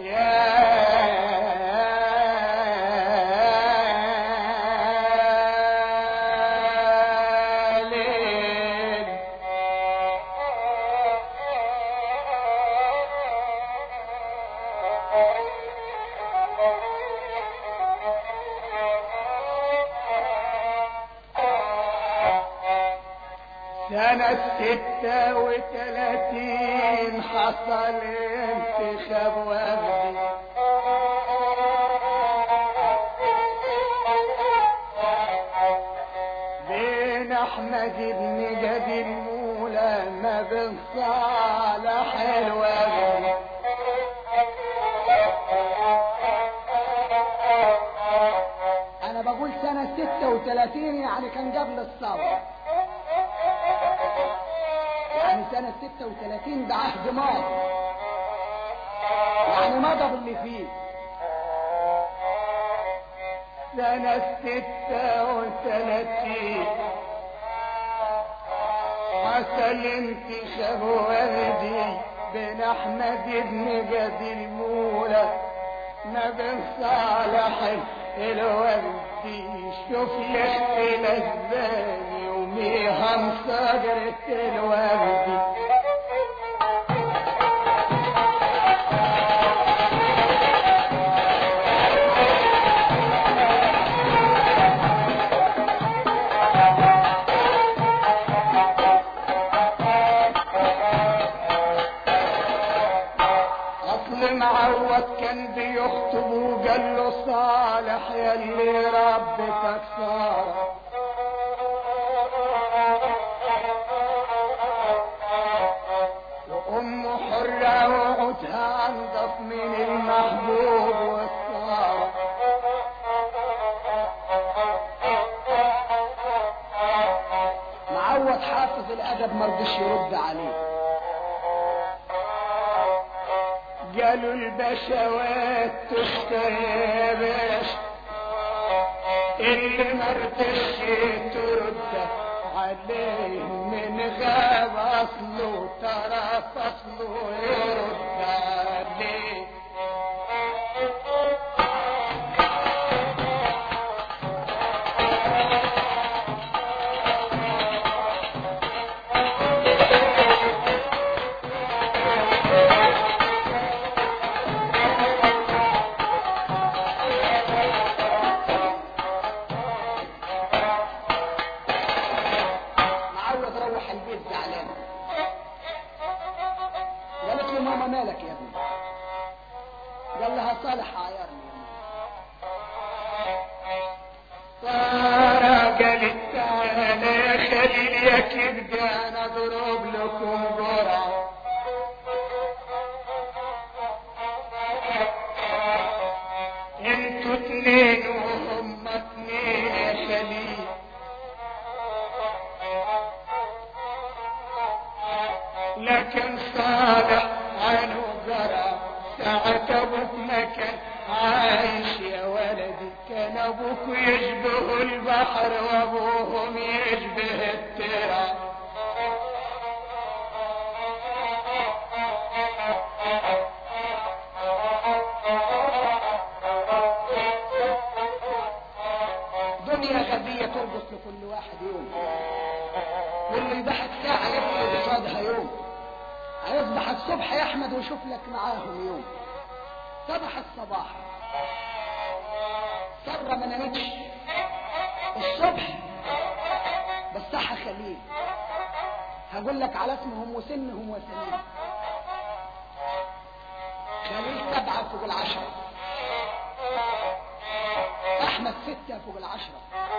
يا ليل سنة ستة وثلاثين حصل انتخاب وفدي بين احمد بن جدي المولى ما بين صالح الوفدي انا بقول سنة 36 يعني كان قبل الثورة يعني سنة 36 ده عهد ماضي يعني مضى باللي فيه سنة ستة وثلاثين حصل انتخاب وردي بين احمد بن جدي المولى ما بين صالح الوردي شوف الاختلاف بين يوميها مصادرة الوردي اصل معوض كان بيخطب وقال له صالح يا اللي ربك صار وام حرة وعودها انضف من المحبوب والصار معوض حافظ الادب ما رضيش يرد عليه قالوا البشوات تشتري يا باشا اللي مرضش ترد عليه من غاب اصله ترى فصله يرد عليه معوض روح البيت زعلان قالت له ماما مالك يا ابني قال لها صالح عيارني يا ماما سارة قالت تعالى يا خليل يا كبد انا اضرب لكم جرعة انتوا اتنين وهم اتنين يا خليل لكن صالح عنه جرى ساعة ابوك ما كان عايش يا ولدي كان ابوك يشبه البحر وابوهم يشبه التراب دنيا غبية تربط لكل واحد يوم واللي ضحك ساعة يبقى قصادها يوم هيصبح الصبح يا احمد ويشوف لك معاهم يوم صبح الصباح سرة ما نامتش الصبح بصحى خليل هقول لك على اسمهم وسنهم وسنين خليل سبعة فوق العشرة احمد ستة فوق العشرة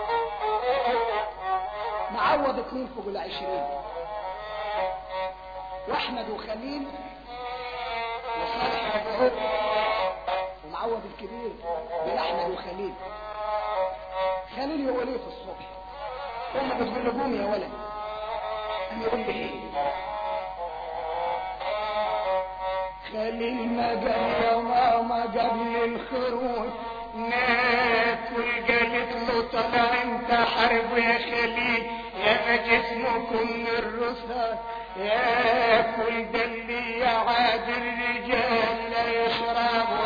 معوض اتنين فوق العشرين واحمد وخليل وصالح وابو ومعوض الكبير بين احمد وخليل خليل يقول ايه في الصبح امه بتقول له قوم يا ولد قام يقول لي ايه خليل ما قال يا ماما قبل الخروج ناكل قالت له طلع انت حرب يا خليل يا جسمكم من الرصاص ياكل ده اللي يعاد الرجال لا يشرب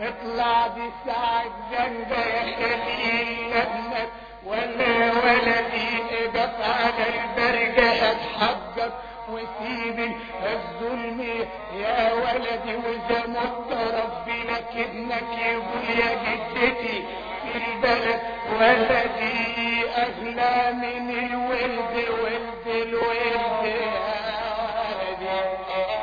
اطلع دي ساعة زنجة يا خليل ابنك ولا ولدي اقف على البرجة هتحجر وسيب الظلم يا ولدي واذا مت ربي لك ابنك يقول يا جدتي في البلد ولدي اغلى من الولد ولد الولد يا ولدي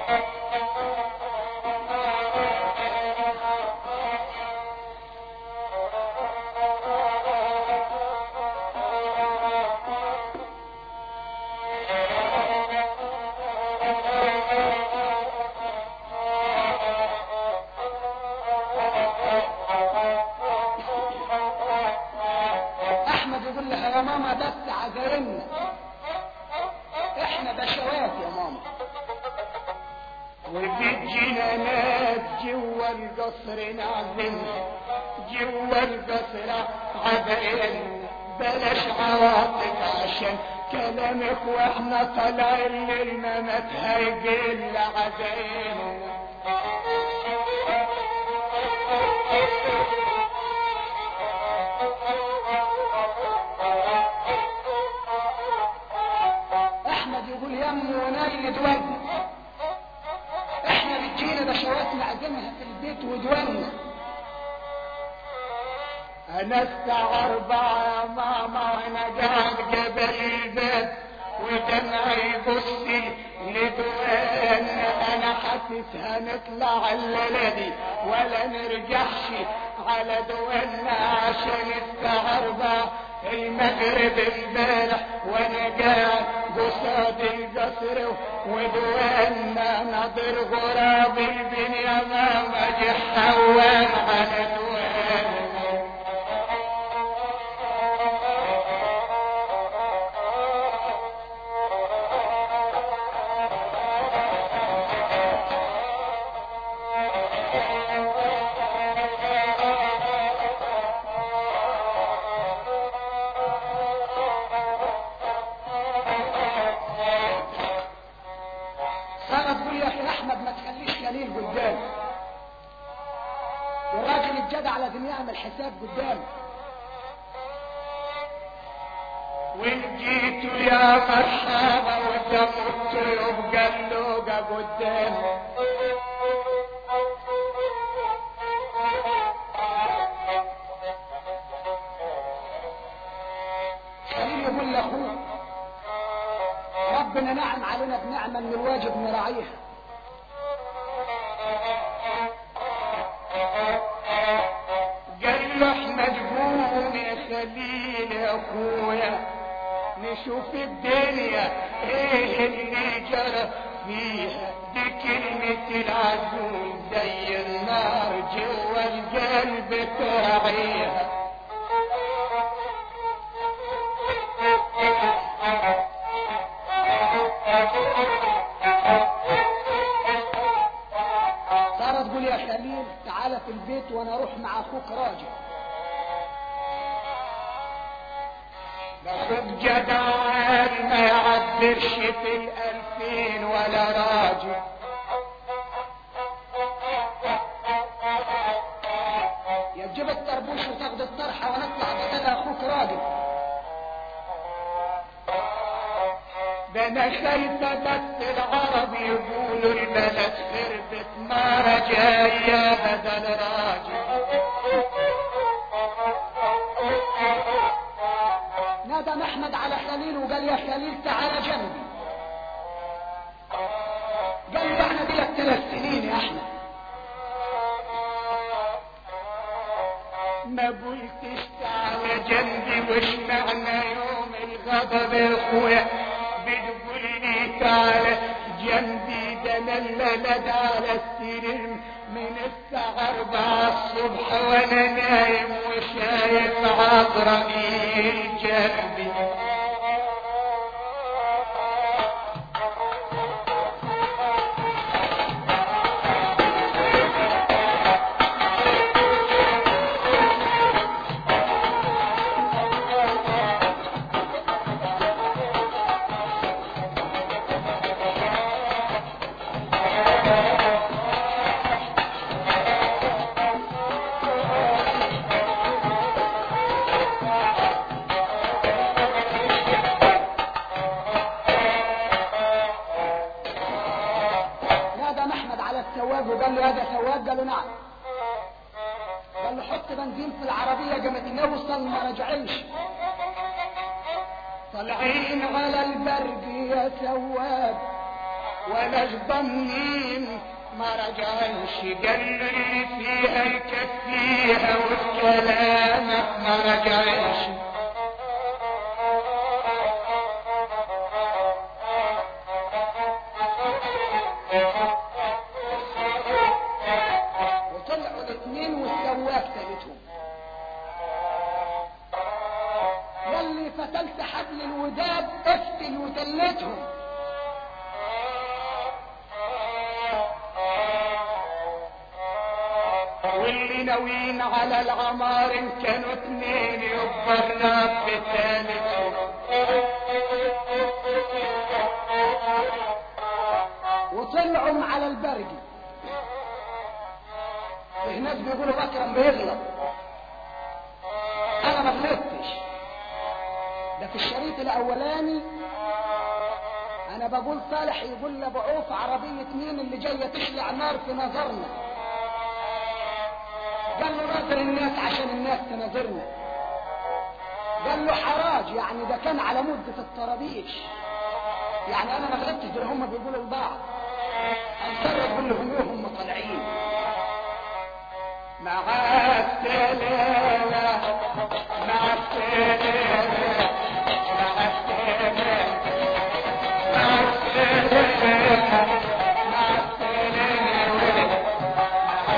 احمد يقول لها يا ماما بس عذرنا احنا بشوات يا ماما وبتجينا ناس جوا القصر نعزمها جوا القصر عبقين بلاش عواطف عشان كلامك واحنا طالعين للممات هيجيل عزايمنا احمد يقول يا امي ونايل دولنا احنا بتجينا بشوات نعزمها في البيت ودولنا انا الساعة اربعة يا ماما وانا قاعد جبل الباب ودمعي يبص لدوان انا حاسس هنطلع الليلة دي ولا نرجعش على دوانا عشان الساعة اربعة المغرب امبارح وانا قاعد قصاد القصر ودوانا ناظر غراب البن يا ماما جه حوام على دوانا سارة تقول يا اخي احمد ما تخليش خليل قدامي والراجل الجدع لازم يعمل حساب قدامي وان جيتوا يا مرحبا ودمت يبقى اللوقة قدامي خليل يقول لاخوه ربنا نعم علينا بنعمة من الواجب نراعيها قال له احمد قوم يا خليل يا اخويا نشوف الدنيا ايه اللي جرى فيها دي كلمة العزول زي النار جوا القلب تراعيها سارة تقول يا خليل تعالى في البيت وانا اروح مع اخوك راجع اخوك جدعان ما يعبرش في الالفين ولا راجل يا تجيب الطربوش وتاخد الطرحة ونطلع بدل اخوك راجل ده انا خايفة بس العرب يقولوا البلد خربت ما رجاية بدل راجل ندم احمد على خليل وقال يا خليل تعالى جنبي قال له احنا دي لك ثلاث سنين يا احمد ما قلتش تعالى جنبي وش معنى يوم الغضب يا اخويا بتقول لي تعالى جنبي ده انا اللي على السرير من الساعة أربعة الصبح وأنا نايم وشايف عذرائيل جنبي السواق وقال له هذا سواق قال له نعم قال له حط بنزين في العربية قامت نوصل ما رجعلش طالعين على البرد يا سواق ولا ضمين ما رجعش قال اللي فيها يكفيها وكلامك ما رجعش وطلعوا الاثنين والسواق تالتهم يلي فتلت حبل الوداد افتل وتلتهم واللي ناويين على العمار إن كانوا اتنين يكبرنا بثالثهم وطلعوا على البرجي في ناس بيقولوا اكرم بيغلط انا ما غلطتش ده في الشريط الاولاني انا بقول صالح يقول لابو عوف عربية مين اللي جاية تشلع نار في نظرنا قال له ناظر الناس عشان الناس تناظرنا قال له حراج يعني ده كان على مدة الطرابيش يعني انا ما غلطتش دول هم بيقولوا لبعض هنسرب كلهم وهم طالعين مع السلامة مع السلامة مع السلامة مع السلامة مع السلامة مع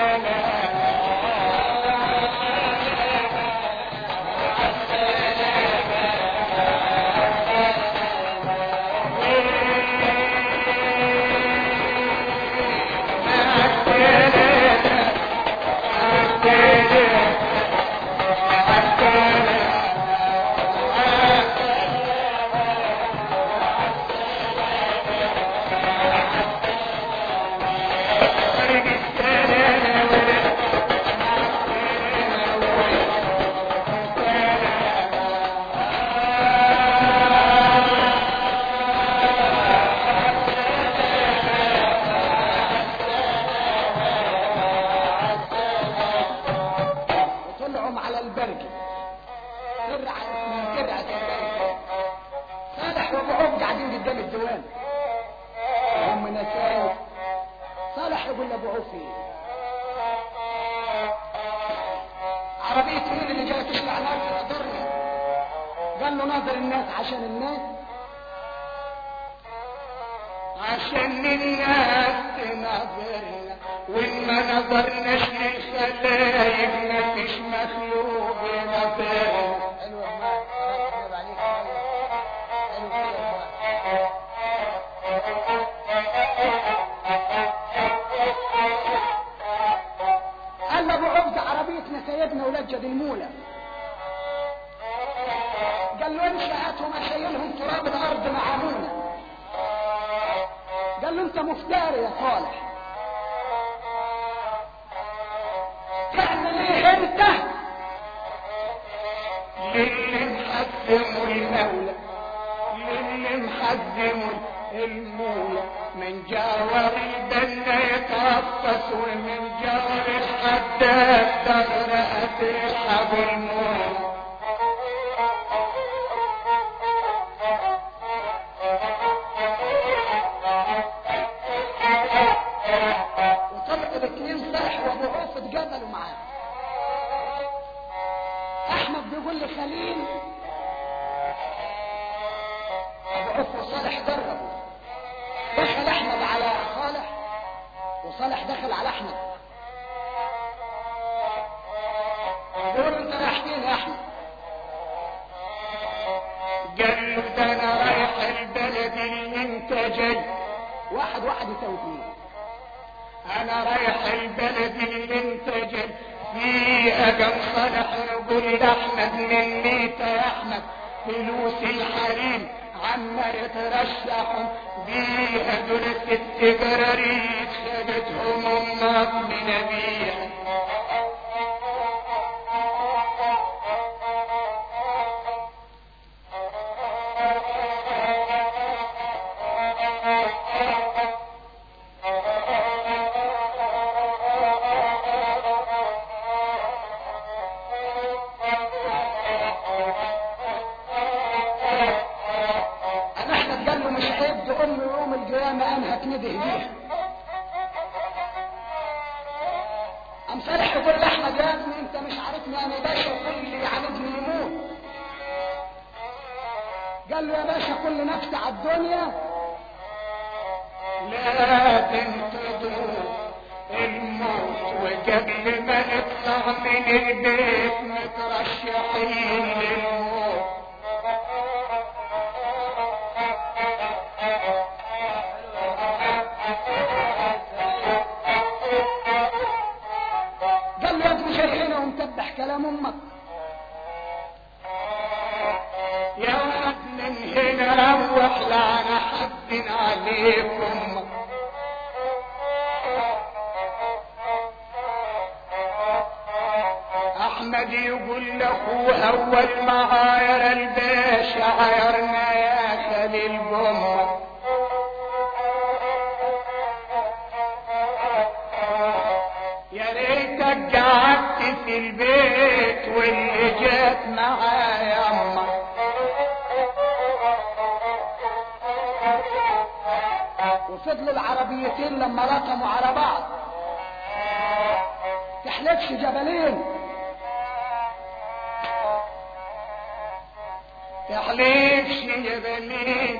وطلعوا على البرجي ترعى اسمها ترعى البرجي صالح وابو عوف قاعدين قدام الديوان هم نسايب صالح يقول لابو عوف ايه عربية مين اللي جاية تشلع نار في قدرنا قال له ناظر الناس عشان الناس عشان الناس تناظرنا وإن ما نظرناش للخلايق ما فيش مخلوق يناظرنا حلو يا جماعة ركز عليك حلو كده يا جماعة قال له ابو عبد عربيتنا سيدنا ولاد جد المولى قال له امشي هاتهم اشيلهم تراب الارض معامونا قال له انت مفتري يا صالح تعمل ايه انت للي محزم المولى للي محزم المولى من جاور البنا يتغطس ومن جاور الحداد دغرة تسحب المولى وطلعوا الاثنين صالح وابو عوف اتقابلوا معاه احمد بيقول لي خليل ابو عوف وصالح جربوا دخل احمد على صالح وصالح دخل على احمد بيقول له انت رايح فين يا احمد قال له ده انا رايح البلد اللي انت جاي واحد واحد يساوي اثنين انا رايح البلد اللي انت جاي فيها كم صالح يقول لاحمد من ميت يا احمد فلوس الحريم عما يترشحوا بيها دول ست قراريط خدتهم امك من ابيها فرح يقول لاحمد يا ابني انت مش عارفني انا باشا وكل اللي يعاندني يموت قال له يا باشا كل نفس على الدنيا لازم تدوق الموت وقبل ما نطلع من البيت مترشحين للموت قال له يا ابني جاي هنا ومتبح كلام امك يا ولد من هنا روح لعنة حد عليكم احمد يقول لاخوه اول ما عاير الباشا عايرنا يا خليل بامك يا ريتك قعدت في البيت واللي جات معايا امك وفضلوا العربيتين لما رقموا على بعض تحلفش جبلين يحلفش جبلين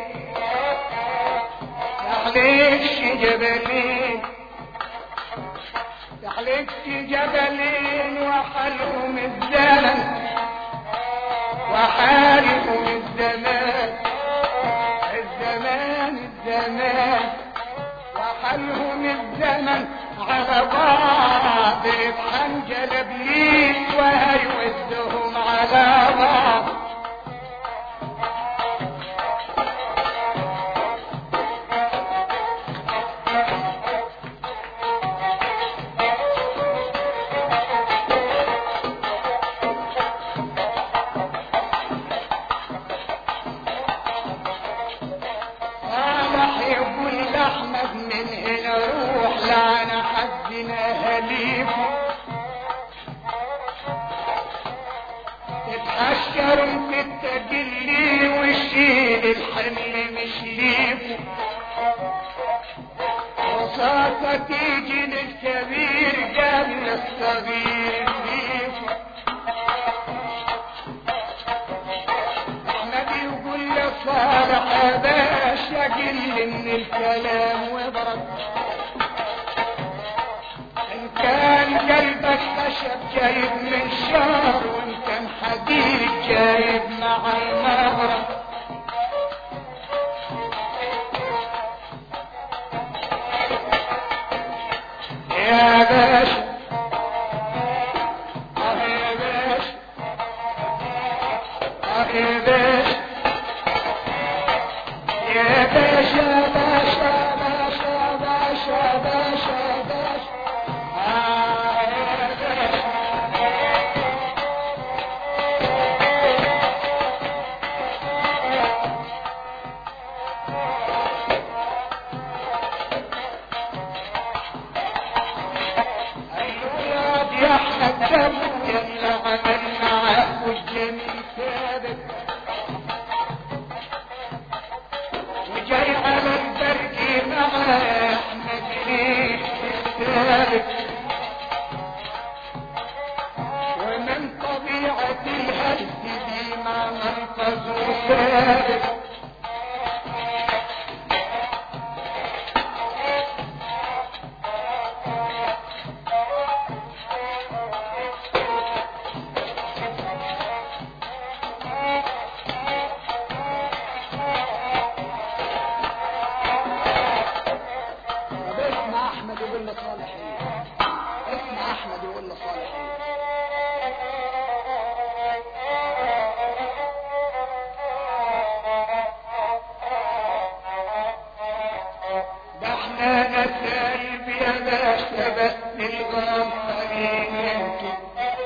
يحلفش جبلين يحلفش جبلين وحلهم الزمن وحالهم الزمان الزمان الزمان وحلهم الزمن على بعض بحنجل ابليس وهيودهم على بعض صالح يقول لاحمد من هنا روح لعنة حزنا هليكم تتحشر وتتجلي وشيل الحمل مش ليكم رصاصة تيجي للكبير قبل الصغير ليكم احمد يقول له صالح يا باشا قل من الكلام وبرد ان كان قلبك خشب جايب من شهر وان كان حديد جايب مع المغرب يا باشا اه يا باشا اه يا باشا يا باشا باشا باشا باشا باشا باشا آه يا باشا الولاد يا احمد دمو يلا عمل معاه والجميل ثابت وجاي على البرق معاه احمد ليه ثابت ومن طبيعة الهز دي ما منقذ ثابت طب اسمع احمد يقول لصالح ايه اسمع احمد يقول لصالح ايه ده احنا نسايب يا باشا بس الغفارين يمكن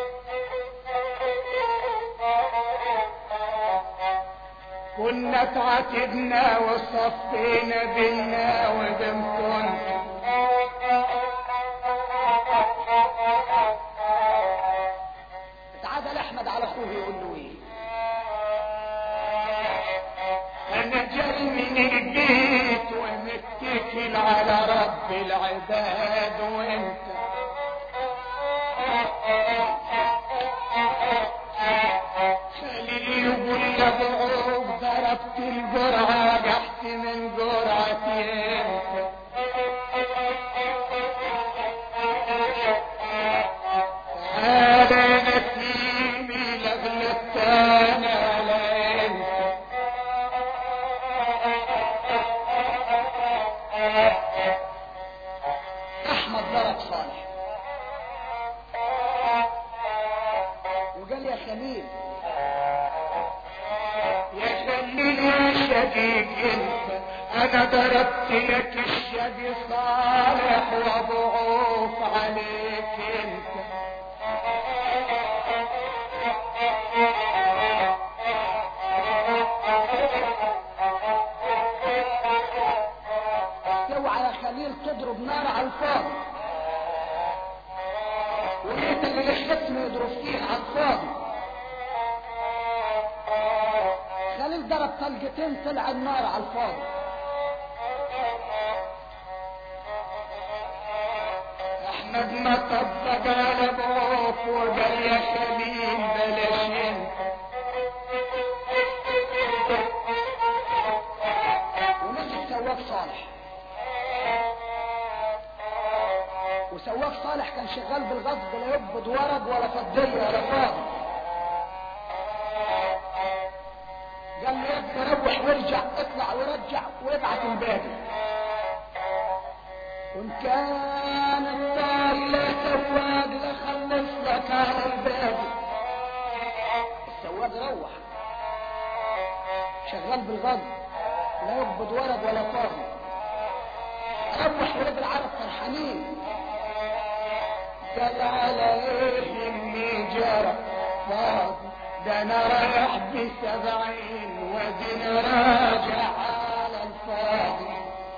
كنا تعاتبنا وصفينا بينا وبين كنت اتعادل احمد على اخوه يقول له ايه انا جاي من البيت ومتكل على رب العباد وانت ضرب صالح وقال يا خليل يا خليل يا شقيق انت انا ضربت لك الشقي صالح وابعوف عليك انت اوعى يا خليل تضرب نار على الفاضي وانت اللي الختم يضرب فيه على الفاضي خليل ضرب طلقتين طلع النار على الفاضي احمد ما طبق على ابعوف وقال يا خليل بلاش انت ونزل سواق صالح وسواق صالح كان شغال بالغصب لا يقبض ورق ولا فضيه ولا فاضي قال له يا ابني روح وارجع اطلع ورجع وابعت الباقي وان كان الطاري لا سواق لا خلص لك على الباقي السواق روح شغال بالغصب لا يقبض ورق ولا فاضي روح ولاد العرب فرحانين قال على ايه اني جرى فاضي ده انا رايح بسبعين وادينا راجع على الفاضي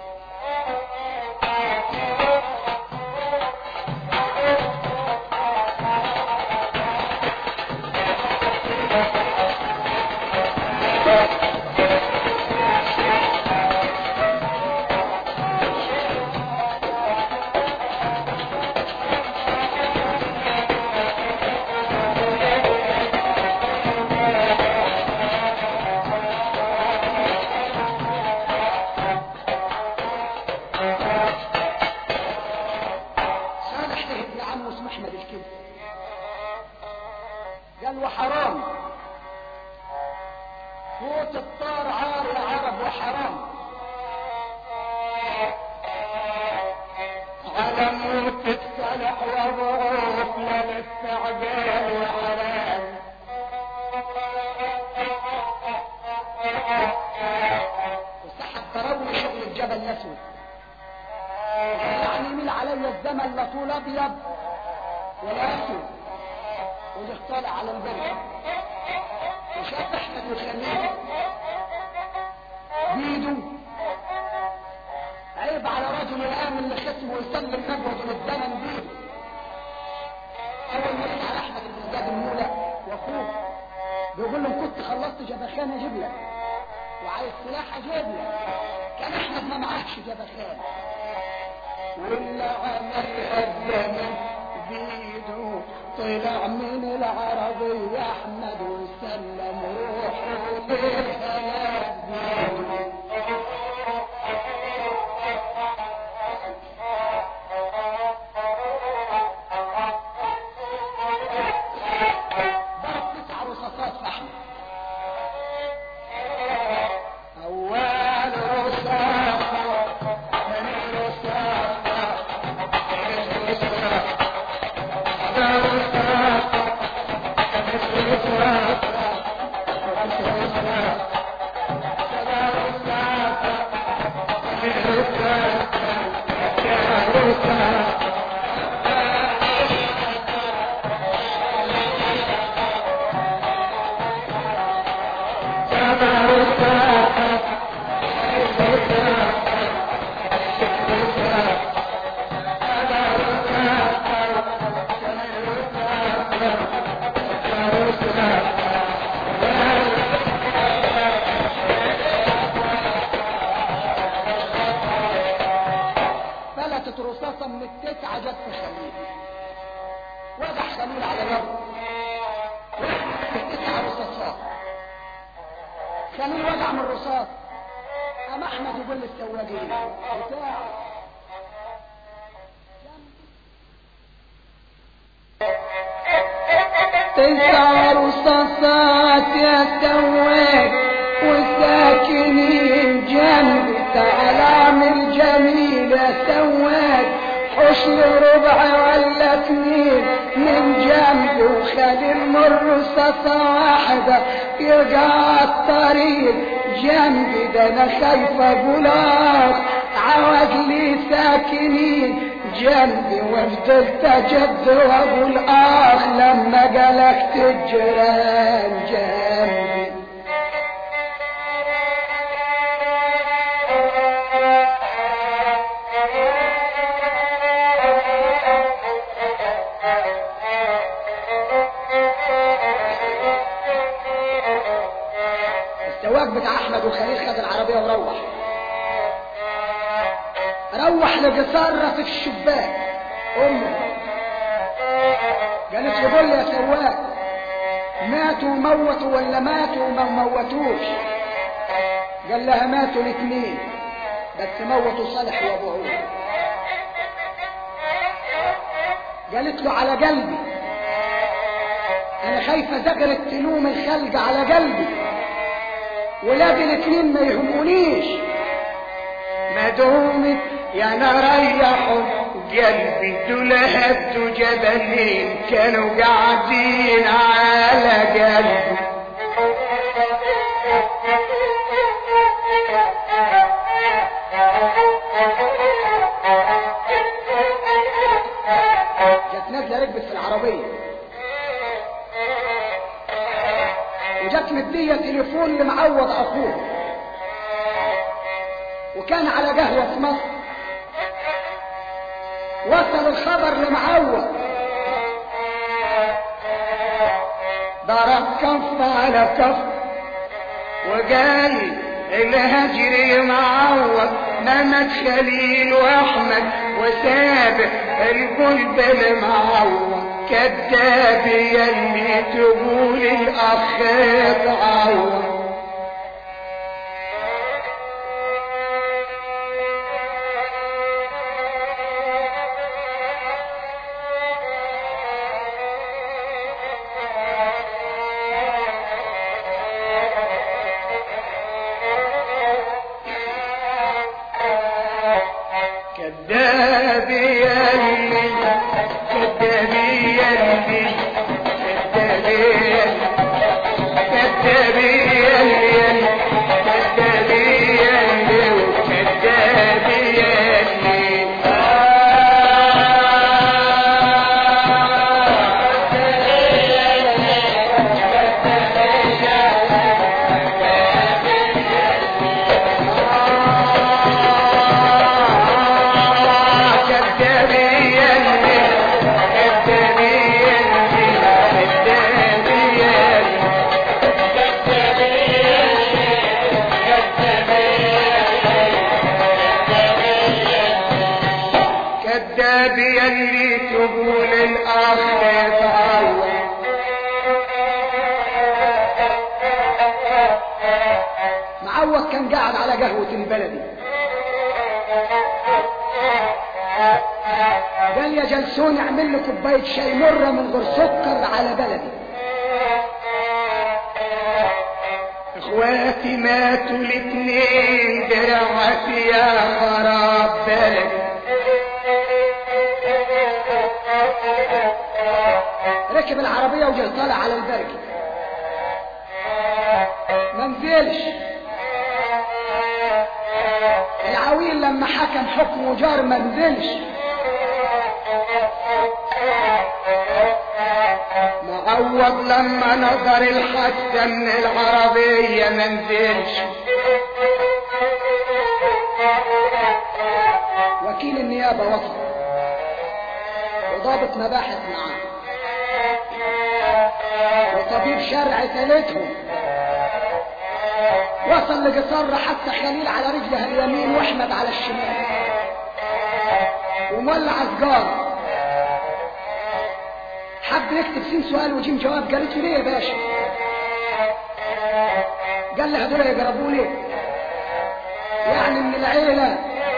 صالح له ابن عمه اسمه احمد الكبد قال وحرام فوت الطار عار يا عرب وحرام على موت الصلح وضعوف للاستعجال وحرام وسحب ضربني شغل الجبل الاسود يعني يميل علي الزمن لا طول ابيض ولا اسود وجه طالع على البر وشاف احمد الخليل بيده عيب على رجل الان اللي خصمه يسلم نبوة الزمن بيده اول ما يسأل احمد بن زياد المولى واخوه بيقول لهم كنت خلصت جبخان اجيب لك وعايز سلاح اجيب لك كان احمد ما معاهش جبخان واللي عملها الزمن بيده طلع من العربية أحمد وسلم روحه للهلاك بيده ضرب تسع رصاصات في احمد أول رصاصة ثاني رصاصة ثالث رصاصة رابع رصاصة خامس رصاصة سادس رصاصة سبع رصاصة ثامن رصاصة تسع رصاصة سبع رصاصة ثالث رصاصة سادس رصاصة سبع رصاصة ثامن رصاصة تسع رصاصة فلتت رصاصة من التسعة جت في خليل وجع خليل على الأرض تسع رصاصات خليل وجع من الرصاص قام أحمد يقول للسواقين بتاع تسع رصاصات يا سواق والساكنين جنبي تعال اعمل جميل يا سواق حش يعيش له ربع ولا اتنين من جنبي وخلي المر رصاصة واحدة يرجع الطريق جنبي ده انا خايفة اقول اخ عوج لي ساكنين جنبي وفضلت اجد واقول اخ لما جالك الجيران جنبي السواق بتاع احمد وخليل خد العربيه وروح روح لجسارة في الشباك امه قالت له قول لي يا سواق ماتوا وموتوا ولا ماتوا وما موتوش قال لها ماتوا الاثنين بس موتوا صالح وابوه قالت له على قلبي انا خايفه زجرة تلوم الخلق على قلبي ولادي الاثنين ما يهمونيش ما دومت يا نريحوا قلبي دول هدوا جبلين كانوا قاعدين على قلبي كانت نازله ركبت في العربيه وجت مديه تليفون لمعوض اخوه وكان على قهوه في مصر وصل الخبر لمعوض ضرب كف على كف وقال الهجر معوض نمت خليل واحمد وسابق القلب المعوض كذاب يلي تقول الاخ اتعوض كذاب يلي كذاب يلي كذاب يلي كذاب يلي كذاب يلي وكذاب يلي كذاب يلي كذاب يلي كذاب يلي كذاب يلي تقول الاخ يتعوض معوض كان قاعد على قهوه البلدي قال يا جلسون اعمل لي كوبايه شاي مره من غير سكر على بلدي اخواتي ماتوا الاتنين درعتي يا خراب بلدي ركب العربيه وجه طالع على البركه ما نزلش العويل لما حكم حكمه جار ما نزلش معوض لما نظر الحادثة من العربية ما نزلش وكيل النيابة وصل وضابط مباحث معاه وطبيب شرعي ثالثهم وصل لقصر حتى خليل على رجلها اليمين واحمد على الشمال ومولع سجارة حب يكتب سين سؤال وجيم جواب قالت له ليه يا باشا قال لها دول يقربوا لي يعني من العيلة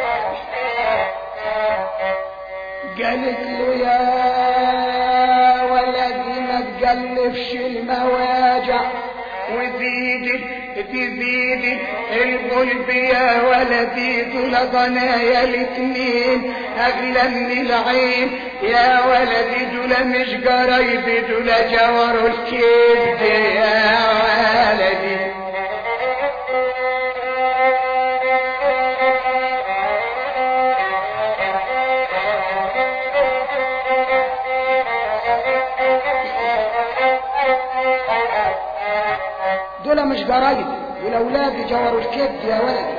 قالت له يا ولدي ما تقلبش المواجع وزيد تزيد القلب يا ولدي دول ضنايا الاتنين اغلى من العين يا ولدي دول مش قرايبي دول جوار الكبد يا ولدي دول مش جرايد دول اولادي جوروا الكبد يا ولدي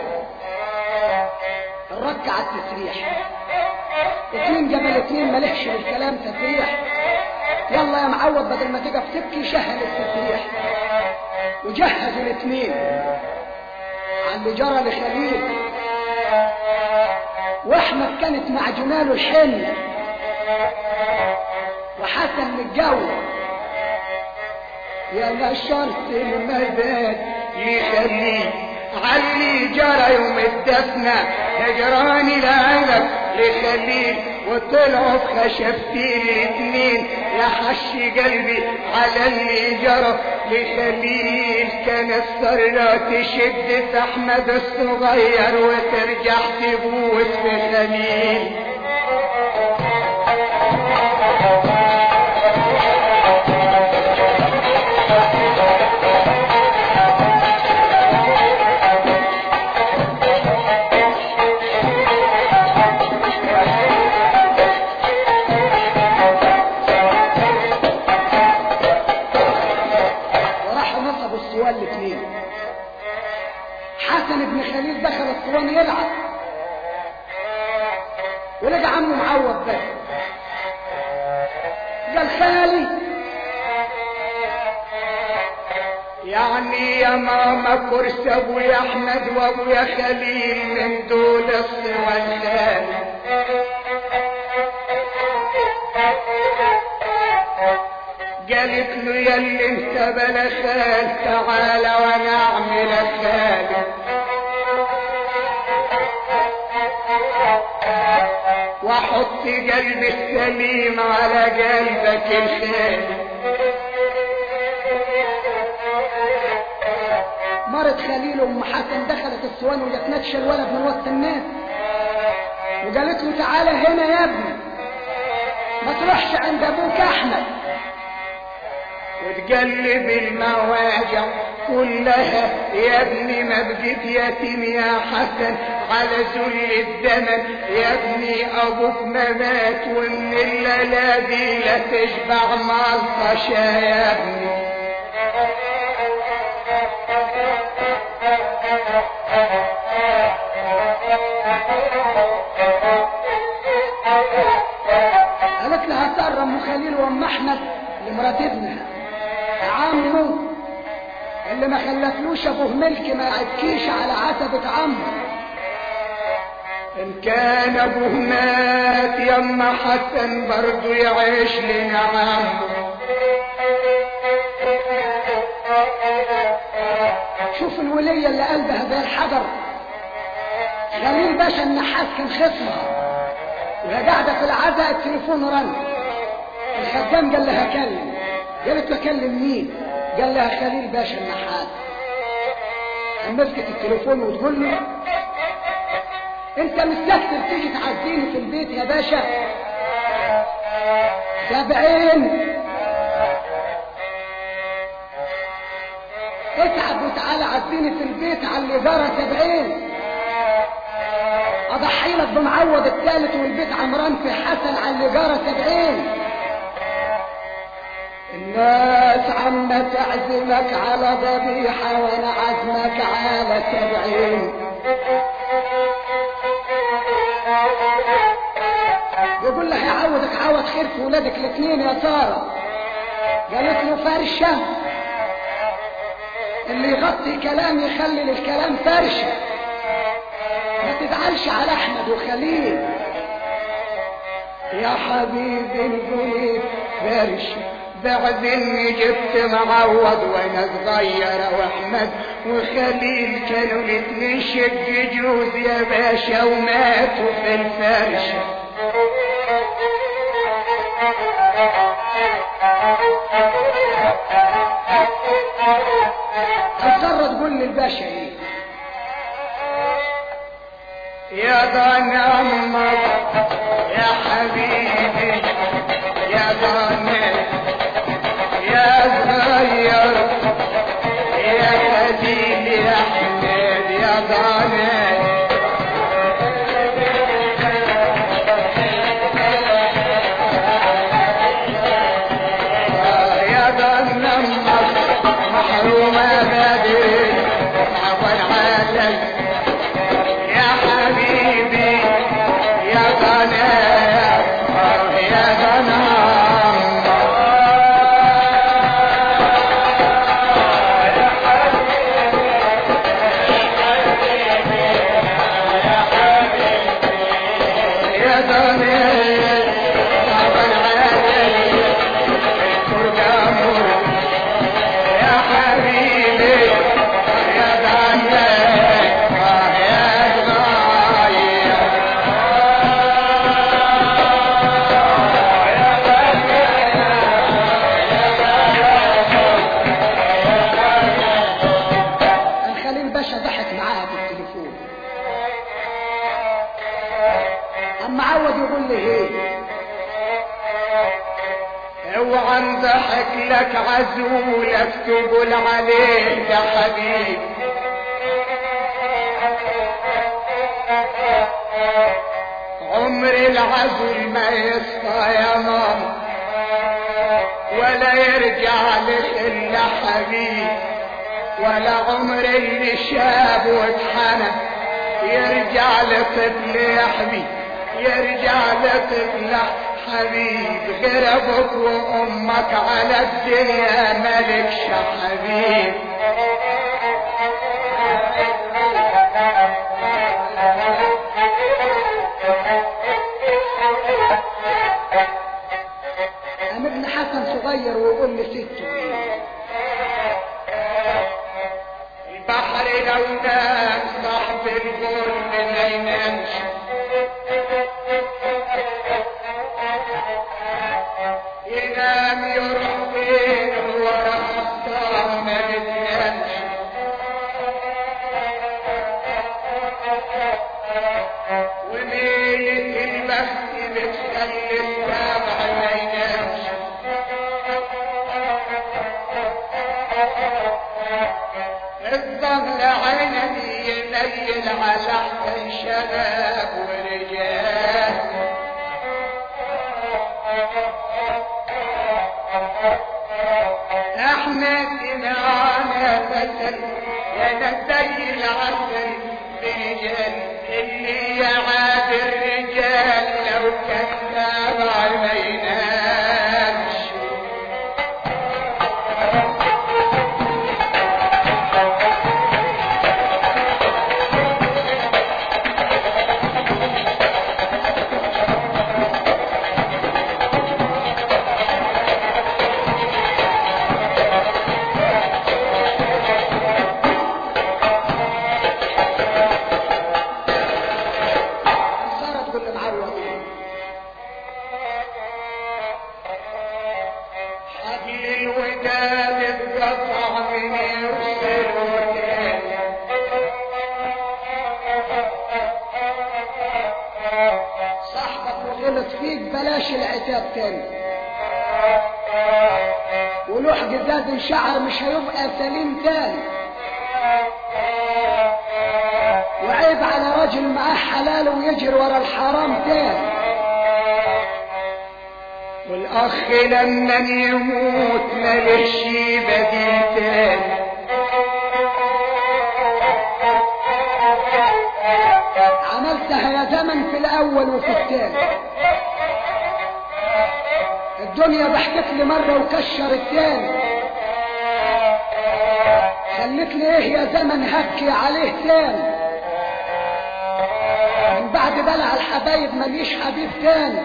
الرك على التسريح اتنين جبل اتنين مالكش بالكلام تسريح يلا يا معوض بدل ما تقف تبكي شهد التسريح وجهزوا الاتنين على اللي جرى لخليل واحمد كانت مع جماله الحن وحسن متجوز يا نشرت المداد لخليل علي جرى يوم الدفنة هجراني العلب لخليل وطلعوا في خشبتي الاتنين يا حش قلبي على اللي جرى لخليل كان السرة تشد في احمد الصغير وترجع تبوس في خليل وراحوا نصبوا السوال الاثنين حسن بن خليل دخل الصوان يلعب ولقى عمه معوض بس قال خالي يعني يا ماما كرس ابويا احمد وابويا خليل من دول الصوالات قالت له يا اللي انت بلا خال تعالى وانا اعملك خالي واحط قلبي السليم على قلبك الخالي مرت خليل ام حسن دخلت الصوان وجت نتش الولد من وسط الناس وقالت له تعالى هنا يا ابني ما تروحش عند ابوك احمد وتقلب المواجع كلها يا ابني ما بقيت يتيم يا حسن على ذل الزمن يا ابني ابوك ما مات ومن الليله دي لا تشبع ملطشه يا ابني قالت لها سارة ام خليل وام احمد لمرات ابنها عمه اللي ما خلفلوش ابوه ملك ما يعبكيش على عتبة عمه ان كان ابوه مات يما حسن برضو يعيش لنا عمه شوف الولية اللي قلبها زي الحجر خليل باشا النحاس كان خصمها وهي قاعدة في العزاء التليفون رن الخدام قال لها كلم قالت له كلم مين قال لها خليل باشا النحاس مسكت التليفون وتقول له انت مستكتر تيجي تعزيني في البيت يا باشا سبعين اتعب وتعالى عزيني في البيت على اللي جرى سبعين اضحي لك بمعوض الثالث والبيت عمران في حسن على اللي جرى سبعين الناس عم تعزمك على ذبيحة وانا عزمك على سبعين يقول لها يعوضك عوض خير في ولادك الاثنين يا سارة قالت له فرشة اللي يغطي كلام يخلي للكلام فرشة ما تزعلش على احمد وخليل يا حبيبي القليل فرشة بعد اني جبت معوض وانا صغيرة واحمد وخليل كانوا الاتنين شق جوز يا باشا وماتوا في الفرشة الباشا ايه يا غنم يا حبيبي يا غنم يا صغير يا خليل يا حميد يا غنم يا غنم محرومة بدري عفوا علي يا حبيبي يا غنم يا غنم يا غنم عفوا علي مرقامور يا حبيبي يا غنم يا غاية الخليل باشا ضحك معاها بالتليفون اما عود يقول لي ايه اوعى انضحك لك عزولك تقول عليه يا حبيب عمر العزل ما يصفى يا ماما ولا يرجع لخل حبيب ولا عمر اللي شاب واتحنى يرجع لطفل يا حبيب يرجع لطفل حبيب غير ابوك وامك على الدنيا ملكش حبيب قام ابن حسن صغير ويقول لي سته ايه البحر لو نام صاحب الغل ما ينامش ينام يروح فين ورا خطام ما بتنامش وميلة البخت بتخلي السبع ما ينامش الظل عيني يميل على احسن شباب ورجال احنا سمعنا مثل يا نبي العسل رجال اللي يعاد الرجال لو كذاب ما ينامش صارت كل معود حبل الوداد اتقطع من يرسل وداد صاحبك وغلط فيك بلاش العتاب تاني ولوح جداد شعر مش هيبقى سليم تاني وعيب على راجل معاه حلال ويجري ورا الحرام تاني والاخ لما يموت ملش بديل تاني عملتها يا زمن في الاول وفي الثاني الدنيا ضحكت لي مرة وكشر التاني خلت لي ايه يا زمن هبكي عليه تاني من بعد بلع الحبايب مليش حبيب تاني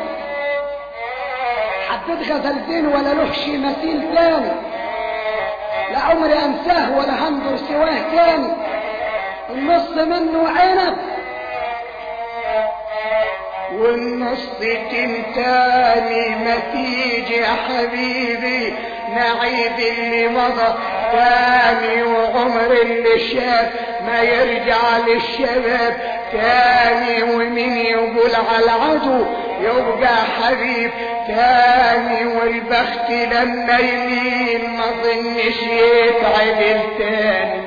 حبيت غزلتين ولا له شي مثيل تاني لا عمري انساه ولا هنظر سواه تاني النص منه عنب والنص تنتاني ما تيجي يا حبيبي نعيد اللي مضى تاني وعمر اللي شاف ما يرجع للشباب تاني ومن يقول على العدو يبقى حبيب تاني والبخت لما يميل ما ظنش يتعدل تاني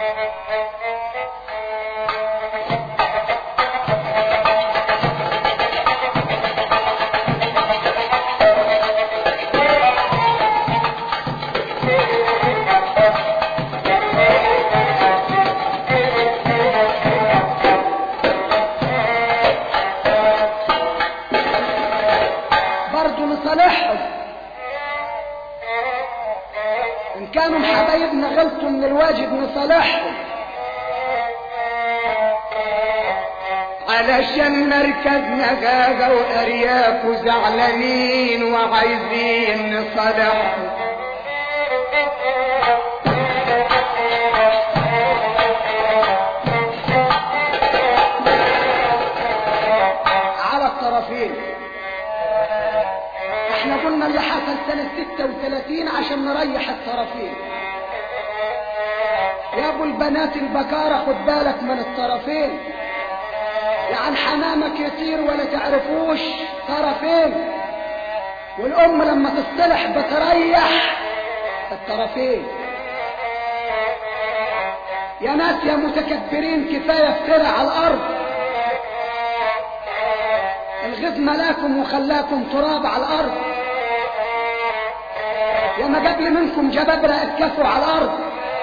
برضه لصالحهم ان كانوا حبايبنا غلطوا من الواجب نصالحهم علشان مركزنا غاغة وأرياف وزعلانين وعايزين نصالحهم على الطرفين احنا قلنا اللي حصل سنة 36 عشان نريح الطرفين يا ابو البنات البكارة خد بالك من الطرفين يعني حمامك يطير ولا تعرفوش طرفين والام لما تصطلح بتريح الطرفين يا ناس يا متكبرين كفاية افترع على الارض الغيظ ملاكم وخلاكم تراب على الارض يا ما قبل منكم جبابرة اتكفوا على الارض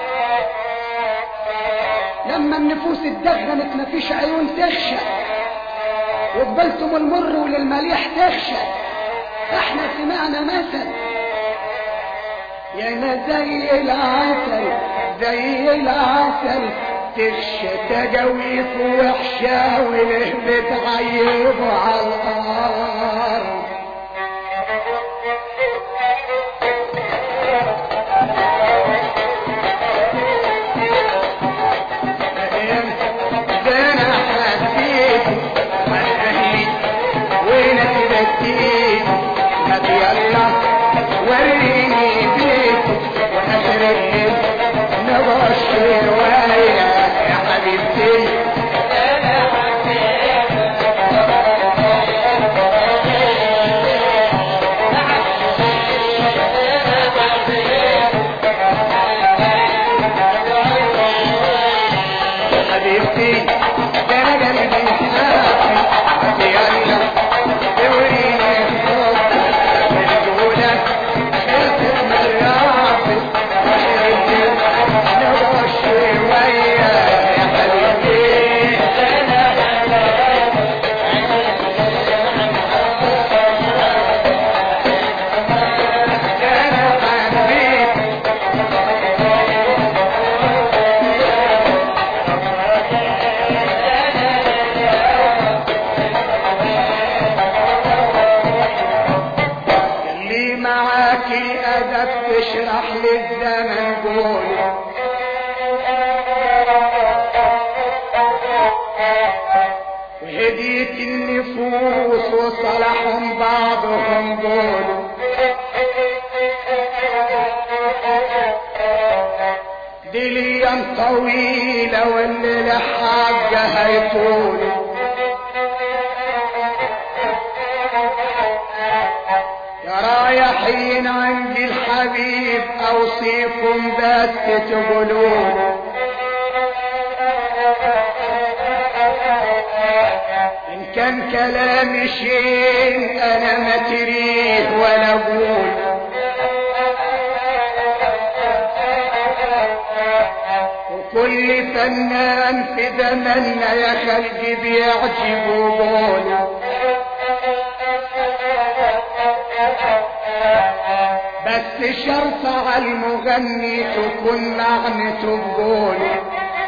لما النفوس اتدغنت مفيش عيون تخشى وقبلتم المر وللمليح تخشى احنا سمعنا مثل يا ما زي العسل زي العسل تخشى تجاويف وحشة وله بتعيبوا على الأرض ده أنا حبيت وأهلي وأنا تبكيت طب يلا وريني بيت وآخر الليل نبص رواية يا حبيبتي حبيبتي ده انا قلبي حافي طب يلا وريني الحب الجولة خلصت من راسي واخر الليل نبص رواية يا حبيبتي ده انا حبيت اللي معاك الأدب تشرح للزمن قولي وهدية النفوس وصلحهم بعضهم قولوا دي ليام طويلة واللي لحاجة هيطولوا يا رايحين عند الحبيب اوصيكم بس تقولون ان كان كلامي شين انا ما تريه ولا اقول وكل فنان في زمننا يا خلقي بيعجبوا قوله بس شرط على المغني تكون لعنته بقوله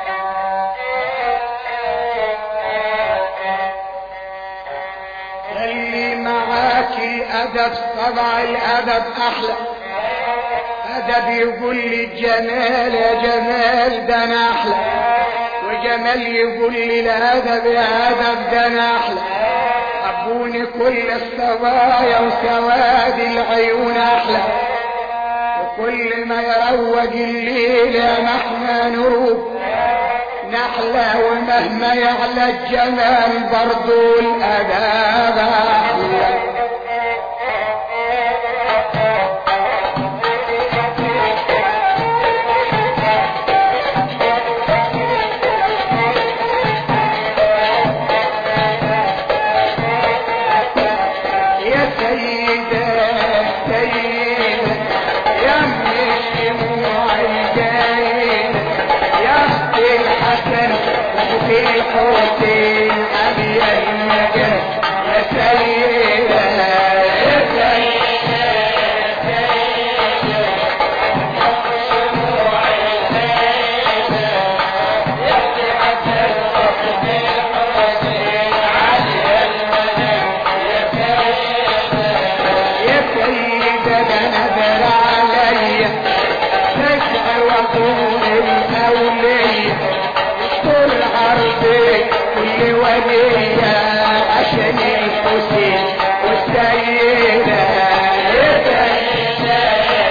اللي معاك الادب طبع الادب احلى ادب يقول لي جمال يا جمال ده انا احلى وجمال يقول لي الادب يا ادب ده انا احلى حبوني كل الصبايا وسواد العيون احلى وكل ما يروج الليل يا محنا نروب نحلى ومهما يعلى الجمال برضو الاداب احلى يا سيدة سيدة يا ام الشموع الجايدة يا اخت الحسن واخت الحسين ابي المجد يا سيدة يا سيدة يا سيدة ده نذر عليا تشعر وطول الأولية طول عرضي كل ولية عشان الحسين والسيدة يا سيدة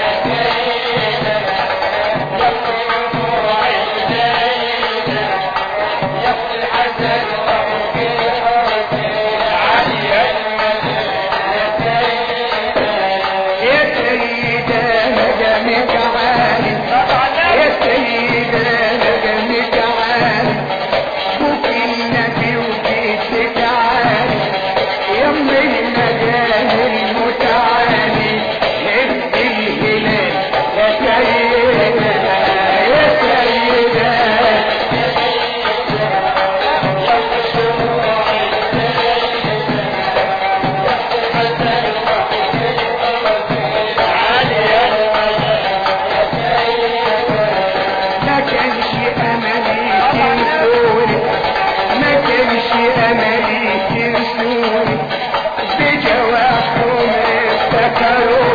يا سيدة نجمك عالي يا سيدة نجمك عالي بوك النبي وجيتك عالي يا ام المجال المتعالي هد الهلال يا سيدة يا سيدة ما كانش املي تنسوني ما كانش املي تنسوني بجواحهم افتكروا